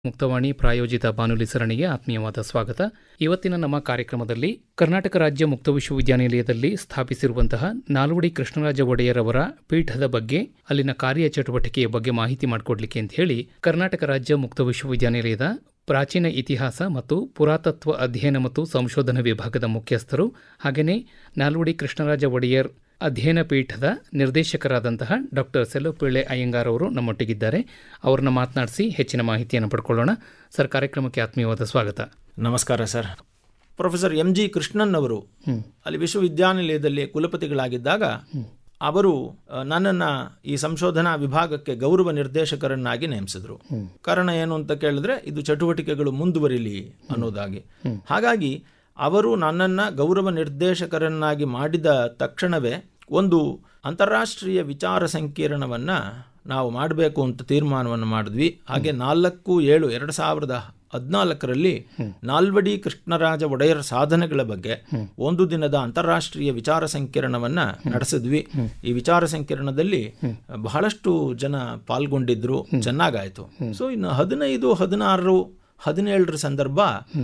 ಮುಕ್ತವಾಣಿ ಪ್ರಾಯೋಜಿತ ಬಾನುಲಿ ಸರಣಿಗೆ ಆತ್ಮೀಯವಾದ ಸ್ವಾಗತ ಇವತ್ತಿನ ನಮ್ಮ ಕಾರ್ಯಕ್ರಮದಲ್ಲಿ ಕರ್ನಾಟಕ ರಾಜ್ಯ ಮುಕ್ತ ವಿಶ್ವವಿದ್ಯಾನಿಲಯದಲ್ಲಿ ಸ್ಥಾಪಿಸಿರುವಂತಹ ನಾಲ್ವಡಿ ಕೃಷ್ಣರಾಜ ಒಡೆಯರ್ ಅವರ ಪೀಠದ ಬಗ್ಗೆ ಅಲ್ಲಿನ ಕಾರ್ಯಚಟುವಟಿಕೆಯ ಬಗ್ಗೆ ಮಾಹಿತಿ ಮಾಡಿಕೊಡ್ಲಿಕ್ಕೆ ಅಂತ ಹೇಳಿ ಕರ್ನಾಟಕ ರಾಜ್ಯ ಮುಕ್ತ ವಿಶ್ವವಿದ್ಯಾನಿಲಯದ ಪ್ರಾಚೀನ ಇತಿಹಾಸ ಮತ್ತು ಪುರಾತತ್ವ ಅಧ್ಯಯನ ಮತ್ತು ಸಂಶೋಧನಾ ವಿಭಾಗದ ಮುಖ್ಯಸ್ಥರು ಹಾಗೆಯೇ ನಾಲ್ವಡಿ ಕೃಷ್ಣರಾಜ ಒಡೆಯರ್ ಅಧ್ಯಯನ ಪೀಠದ ನಿರ್ದೇಶಕರಾದಂತಹ ಡಾಕ್ಟರ್ ಸೆಲ್ಲಪಿಳ್ಳೆ ಅಯ್ಯಂಗಾರ್ ಅವರು ನಮ್ಮೊಟ್ಟಿಗಿದ್ದಾರೆ ಅವ್ರನ್ನ ಮಾತನಾಡಿಸಿ ಹೆಚ್ಚಿನ ಮಾಹಿತಿಯನ್ನು ಪಡ್ಕೊಳ್ಳೋಣ ಸರ್ ಕಾರ್ಯಕ್ರಮಕ್ಕೆ ಆತ್ಮೀಯವಾದ ಸ್ವಾಗತ ನಮಸ್ಕಾರ sir professor M G Krishnan ಅವರು ಅಲ್ಲಿ ವಿಶ್ವವಿದ್ಯಾನಿಲಯದಲ್ಲಿ ಕುಲಪತಿಗಳಾಗಿದ್ದಾಗ ಅವರು ಆ, ನನ್ನನ್ನ ಈ ಸಂಶೋಧನಾ ವಿಭಾಗಕ್ಕೆ ಗೌರವ ನಿರ್ದೇಶಕರನ್ನಾಗಿ ನೇಮಿಸಿದ್ರು ಕಾರಣ ಏನು ಅಂತ ಕೇಳಿದ್ರೆ ಇದು ಚಟುವಟಿಕೆಗಳು ಮುಂದುವರಿಲಿ ಅನ್ನೋದಾಗಿ ಹಾಗಾಗಿ ಅವರು ನನ್ನನ್ನ ಗೌರವ ನಿರ್ದೇಶಕರನ್ನಾಗಿ ಮಾಡಿದ ತಕ್ಷಣವೇ ಒಂದು ಅಂತಾರಾಷ್ಟ್ರೀಯ ವಿಚಾರ ಸಂಕಿರಣವನ್ನ ನಾವು ಮಾಡಬೇಕು ಅಂತ ತೀರ್ಮಾನವನ್ನು ಮಾಡಿದ್ವಿ ಹಾಗೆ ನಾಲ್ಕು ಏಳು ಎರಡು ಸಾವಿರದ ಹದಿನಾಲ್ಕರಲ್ಲಿ ನಾಲ್ವಡಿ ಕೃಷ್ಣರಾಜ ಒಡೆಯರ್ ಸಾಧನೆಗಳ ಬಗ್ಗೆ ಒಂದು ದಿನದ ಅಂತಾರಾಷ್ಟ್ರೀಯ ವಿಚಾರ ಸಂಕಿರಣವನ್ನ ನಡೆಸಿದ್ವಿ ಈ ವಿಚಾರ ಸಂಕಿರಣದಲ್ಲಿ ಬಹಳಷ್ಟು ಜನ ಪಾಲ್ಗೊಂಡಿದ್ರು ಚೆನ್ನಾಗಾಯ್ತು ಸೊ ಇನ್ನು ಹದಿನೈದು ಹದಿನಾರು ಹದಿನೇಳರ ಸಂದರ್ಭ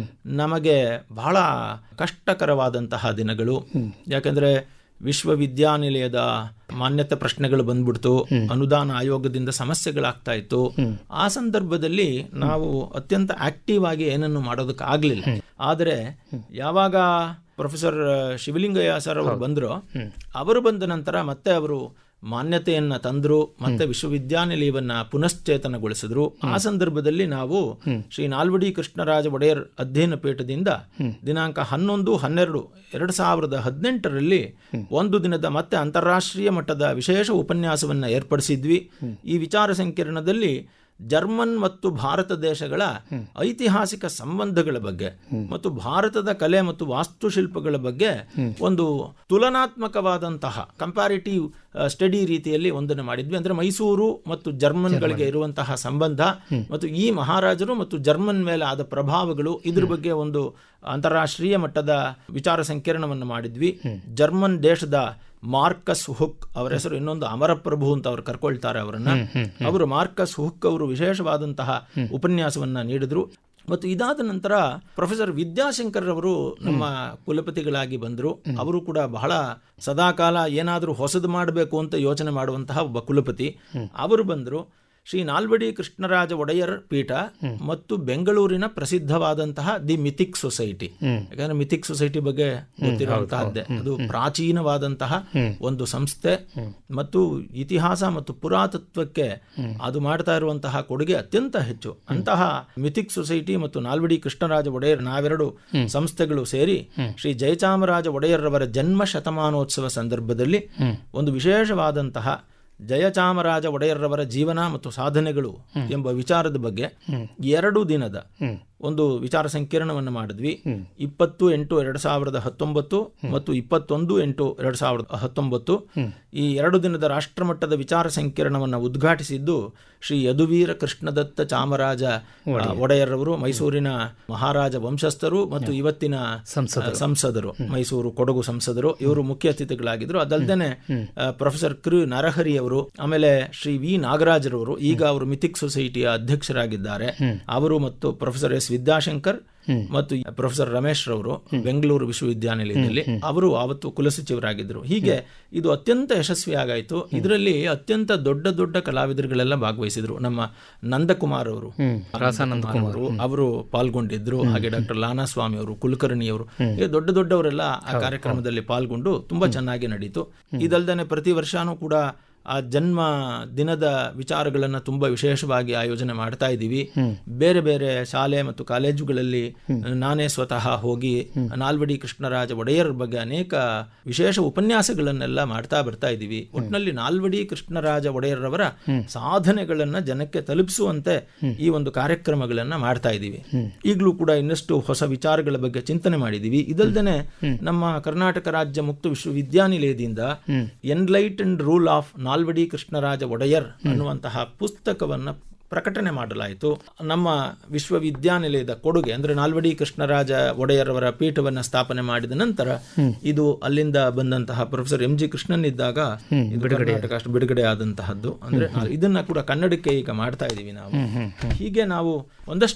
ನಮಗೆ ಬಹಳ ಕಷ್ಟಕರವಾದಂತಹ ದಿನಗಳು ಯಾಕಂದ್ರೆ ವಿಶ್ವವಿದ್ಯಾನಿಲಯದ ಮಾನ್ಯತೆ ಪ್ರಶ್ನೆಗಳು ಬಂದ್ಬಿಡ್ತು ಅನುದಾನ ಆಯೋಗದಿಂದ ಸಮಸ್ಯೆಗಳಾಗ್ತಾ ಇತ್ತು ಆ ಸಂದರ್ಭದಲ್ಲಿ ನಾವು ಅತ್ಯಂತ ಆಕ್ಟಿವ್ ಆಗಿ ಏನನ್ನು ಮಾಡೋದಕ್ಕೆ ಆಗ್ಲಿಲ್ಲ ಆದರೆ ಯಾವಾಗ ಪ್ರೊಫೆಸರ್ ಶಿವಲಿಂಗಯ್ಯ ಸರ್ ಅವರು ಬಂದ್ರು ಅವರು ಬಂದ ನಂತರ ಮತ್ತೆ ಅವರು ಮಾನ್ಯತೆಯನ್ನ ತಂದ್ರು ಮತ್ತೆ ವಿಶ್ವವಿದ್ಯಾನಿಲಯವನ್ನ ಪುನಶ್ಚೇತನಗೊಳಿಸಿದ್ರು ಆ ಸಂದರ್ಭದಲ್ಲಿ ನಾವು ಶ್ರೀ ನಾಲ್ವಡಿ ಕೃಷ್ಣರಾಜ ಒಡೆಯರ್ ಅಧ್ಯಯನ ಪೀಠದಿಂದ ದಿನಾಂಕ ಹನ್ನೊಂದು ಹನ್ನೆರಡು ಎರಡು ಸಾವಿರದ ಹದಿನೆಂಟರಲ್ಲಿ ಒಂದು ದಿನದ ಮತ್ತೆ ಅಂತಾರಾಷ್ಟ್ರೀಯ ಮಟ್ಟದ ವಿಶೇಷ ಉಪನ್ಯಾಸವನ್ನ ಏರ್ಪಡಿಸಿದ್ವಿ ಈ ವಿಚಾರ ಸಂಕಿರಣದಲ್ಲಿ ಜರ್ಮನ್ ಮತ್ತು ಭಾರತ ದೇಶಗಳ ಐತಿಹಾಸಿಕ ಸಂಬಂಧಗಳ ಬಗ್ಗೆ ಮತ್ತು ಭಾರತದ ಕಲೆ ಮತ್ತು ವಾಸ್ತುಶಿಲ್ಪಗಳ ಬಗ್ಗೆ ಒಂದು ತುಲನಾತ್ಮಕವಾದಂತಹ ಕಂಪ್ಯಾರಿಟಿವ್ ಸ್ಟಡಿ ರೀತಿಯಲ್ಲಿ ಒಂದನ್ನು ಮಾಡಿದ್ವಿ ಅಂದ್ರೆ ಮೈಸೂರು ಮತ್ತು ಜರ್ಮನ್ಗಳಿಗೆ ಇರುವಂತಹ ಸಂಬಂಧ ಮತ್ತು ಈ ಮಹಾರಾಜರು ಮತ್ತು ಜರ್ಮನ್ ಮೇಲೆ ಆದ ಪ್ರಭಾವಗಳು ಇದ್ರ ಬಗ್ಗೆ ಒಂದು ಅಂತಾರಾಷ್ಟ್ರೀಯ ಮಟ್ಟದ ವಿಚಾರ ಸಂಕಿರಣವನ್ನು ಮಾಡಿದ್ವಿ ಜರ್ಮನ್ ದೇಶದ ಮಾರ್ಕಸ್ ಹುಕ್ ಅವರ ಹೆಸರು ಇನ್ನೊಂದು ಅಮರಪ್ರಭು ಅಂತ ಅವ್ರು ಕರ್ಕೊಳ್ತಾರೆ ಅವರನ್ನ ಅವರು ಮಾರ್ಕಸ್ ಹುಕ್ ಅವರು ವಿಶೇಷವಾದಂತಹ ಉಪನ್ಯಾಸವನ್ನ ನೀಡಿದ್ರು ಮತ್ತು ಇದಾದ ನಂತರ ಪ್ರೊಫೆಸರ್ ವಿದ್ಯಾಶಂಕರ್ ಅವರು ನಮ್ಮ ಕುಲಪತಿಗಳಾಗಿ ಬಂದರು ಅವರು ಕೂಡ ಬಹಳ ಸದಾಕಾಲ ಏನಾದರೂ ಹೊಸದು ಮಾಡಬೇಕು ಅಂತ ಯೋಚನೆ ಮಾಡುವಂತಹ ಒಬ್ಬ ಕುಲಪತಿ ಅವರು ಬಂದರು ಶ್ರೀ ನಾಲ್ವಡಿ ಕೃಷ್ಣರಾಜ ಒಡೆಯರ್ ಪೀಠ ಮತ್ತು ಬೆಂಗಳೂರಿನ ಪ್ರಸಿದ್ಧವಾದಂತಹ ದಿ ಮಿಥಿಕ್ ಸೊಸೈಟಿ ಯಾಕಂದ್ರೆ ಮಿಥಿಕ್ ಸೊಸೈಟಿ ಬಗ್ಗೆ ಗೊತ್ತಿರುವಂತಹದ್ದೇ ಅದು ಪ್ರಾಚೀನವಾದಂತಹ ಒಂದು ಸಂಸ್ಥೆ ಮತ್ತು ಇತಿಹಾಸ ಮತ್ತು ಪುರಾತತ್ವಕ್ಕೆ ಅದು ಮಾಡ್ತಾ ಇರುವಂತಹ ಕೊಡುಗೆ ಅತ್ಯಂತ ಹೆಚ್ಚು ಅಂತಹ ಮಿಥಿಕ್ ಸೊಸೈಟಿ ಮತ್ತು ನಾಲ್ವಡಿ ಕೃಷ್ಣರಾಜ ಒಡೆಯರ್ ನಾವೆರಡು ಸಂಸ್ಥೆಗಳು ಸೇರಿ ಶ್ರೀ ಜಯಚಾಮರಾಜ ಒಡೆಯರ್ರವರ ಜನ್ಮ ಶತಮಾನೋತ್ಸವ ಸಂದರ್ಭದಲ್ಲಿ ಒಂದು ವಿಶೇಷವಾದಂತಹ ಜಯಚಾಮರಾಜ ಒಡೆಯರ್ರವರ ಜೀವನ ಮತ್ತು ಸಾಧನೆಗಳು ಎಂಬ ವಿಚಾರದ ಬಗ್ಗೆ ಎರಡು ದಿನದ ಒಂದು ವಿಚಾರ ಸಂಕಿರಣವನ್ನು ಮಾಡಿದ್ವಿ ಇಪ್ಪತ್ತು ಎಂಟು ಎರಡು ಸಾವಿರದ ಹತ್ತೊಂಬತ್ತು ಮತ್ತು ಇಪ್ಪತ್ತೊಂದು ಎಂಟು ಎರಡು ಸಾವಿರದ ಹತ್ತೊಂಬತ್ತು ಈ ಎರಡು ದಿನದ ರಾಷ್ಟ್ರಮಟ್ಟದ ವಿಚಾರ ಸಂಕಿರಣವನ್ನು ಉದ್ಘಾಟಿಸಿದ್ದು ಶ್ರೀ ಯದುವೀರ ಕೃಷ್ಣದತ್ತ ಚಾಮರಾಜ ಒಡೆಯರ್ ಅವರು ಮೈಸೂರಿನ ಮಹಾರಾಜ ವಂಶಸ್ಥರು ಮತ್ತು ಇವತ್ತಿನ ಸಂಸದರು ಮೈಸೂರು ಕೊಡಗು ಸಂಸದರು ಇವರು ಮುಖ್ಯ ಅತಿಥಿಗಳಾಗಿದ್ರು ಅದಲ್ಲದೆ ಪ್ರೊಫೆಸರ್ ಕೃ ನರಹರಿ ಅವರು ಆಮೇಲೆ ಶ್ರೀ ವಿ ನಾಗರಾಜರವರು ಈಗ ಅವರು ಮಿಥಿಕ್ ಸೊಸೈಟಿಯ ಅಧ್ಯಕ್ಷರಾಗಿದ್ದಾರೆ ಅವರು ಮತ್ತು ಪ್ರೊಫೆಸರ್ ಎಸ್ ವಿದ್ಯಾಶಂಕರ್ ಮತ್ತು ಪ್ರೊಫೆಸರ್ ರಮೇಶ್ ರವರು ಬೆಂಗಳೂರು ವಿಶ್ವವಿದ್ಯಾನಿಲಯದಲ್ಲಿ ಅವರು ಆವತ್ತು ಕುಲಸಚಿವರಾಗಿದ್ದರು ಹೀಗೆ ಇದು ಅತ್ಯಂತ ಯಶಸ್ವಿ ಆಗಾಯಿತು ಇದರಲ್ಲಿ ಅತ್ಯಂತ ದೊಡ್ಡ ದೊಡ್ಡ ಕಲಾವಿದರುಗಳೆಲ್ಲ ಭಾಗವಹಿಸಿದ್ರು ನಮ್ಮ ನಂದಕುಮಾರ್ ಅವರು ಅವರು ಅವರು ಪಾಲ್ಗೊಂಡಿದ್ರು ಹಾಗೆ ಡಾಕ್ಟರ್ ಲಾನಾ ಸ್ವಾಮಿ ಅವರು ಕುಲಕರ್ಣಿ ಅವರು ಹೀಗೆ ದೊಡ್ಡ ದೊಡ್ಡವರೆಲ್ಲ ಆ ಕಾರ್ಯಕ್ರಮದಲ್ಲಿ ಪಾಲ್ಗೊಂಡು ತುಂಬಾ ಚೆನ್ನಾಗಿ ನಡೀತು ಇದಲ್ದೇನೆ ಪ್ರತಿ ವರ್ಷನೂ ಕೂಡ ಆ ಜನ್ಮ ದಿನದ ವಿಚಾರಗಳನ್ನು ತುಂಬ ವಿಶೇಷವಾಗಿ ಆಯೋಜನೆ ಮಾಡ್ತಾ ಇದ್ದೀವಿ ಬೇರೆ ಬೇರೆ ಶಾಲೆ ಮತ್ತು ಕಾಲೇಜುಗಳಲ್ಲಿ ನಾನೇ ಸ್ವತಃ ಹೋಗಿ ನಾಲ್ವಡಿ ಕೃಷ್ಣರಾಜ ಒಡೆಯರ್ ಬಗ್ಗೆ ಅನೇಕ ವಿಶೇಷ ಉಪನ್ಯಾಸಗಳನ್ನೆಲ್ಲ ಮಾಡ್ತಾ ಬರ್ತಾ ಇದ್ದೀವಿ ಒಟ್ಟಿನಲ್ಲಿ ನಾಲ್ವಡಿ ಕೃಷ್ಣರಾಜ ಒಡೆಯರ್ರವರ ಸಾಧನೆಗಳನ್ನ ಜನಕ್ಕೆ ತಲುಪಿಸುವಂತೆ ಈ ಒಂದು ಕಾರ್ಯಕ್ರಮಗಳನ್ನ ಮಾಡ್ತಾ ಇದ್ದೀವಿ ಈಗಲೂ ಕೂಡ ಇನ್ನಷ್ಟು ಹೊಸ ವಿಚಾರಗಳ ಬಗ್ಗೆ ಚಿಂತನೆ ಮಾಡಿದ್ದೀವಿ ಇದಲ್ದೇನೆ ನಮ್ಮ ಕರ್ನಾಟಕ ರಾಜ್ಯ ಮುಕ್ತ ವಿಶ್ವವಿದ್ಯಾನಿಲಯದಿಂದ enlight and rule of Nalvadi Krishnaraja Wodeyar ಅನ್ನುವಂತಹ ಪುಸ್ತಕವನ್ನ ಪ್ರಕಟಣೆ ಮಾಡಲಾಯಿತು ನಮ್ಮ ವಿಶ್ವವಿದ್ಯಾನಿಲಯದ ಕೊಡುಗೆ ಅಂದ್ರೆ ನಾಲ್ವಡಿ ಕೃಷ್ಣರಾಜ ಒಡೆಯರವರ ಪೀಠವನ್ನ ಸ್ಥಾಪನೆ ಮಾಡಿದ ನಂತರ ಇದು ಅಲ್ಲಿಂದ ಬಂದಂತಹ ಪ್ರೊಫೆಸರ್ ಎಂ ಜಿ ಕೃಷ್ಣನ್ ಇದ್ದಾಗ ಇದು ಕರ್ನಾಟಕ ಅಷ್ಟು ಬಿಡುಗಡೆ ಆದಂತಹದ್ದು ಅಂದ್ರೆ ನಾವು ಇದನ್ನ ಕೂಡ ಕನ್ನಡಕ್ಕೆ ಈಗ ಮಾಡ್ತಾ ಇದೀವಿ ನಾವು ಹೀಗೆ ನಾವು ಒಂದಷ್ಟು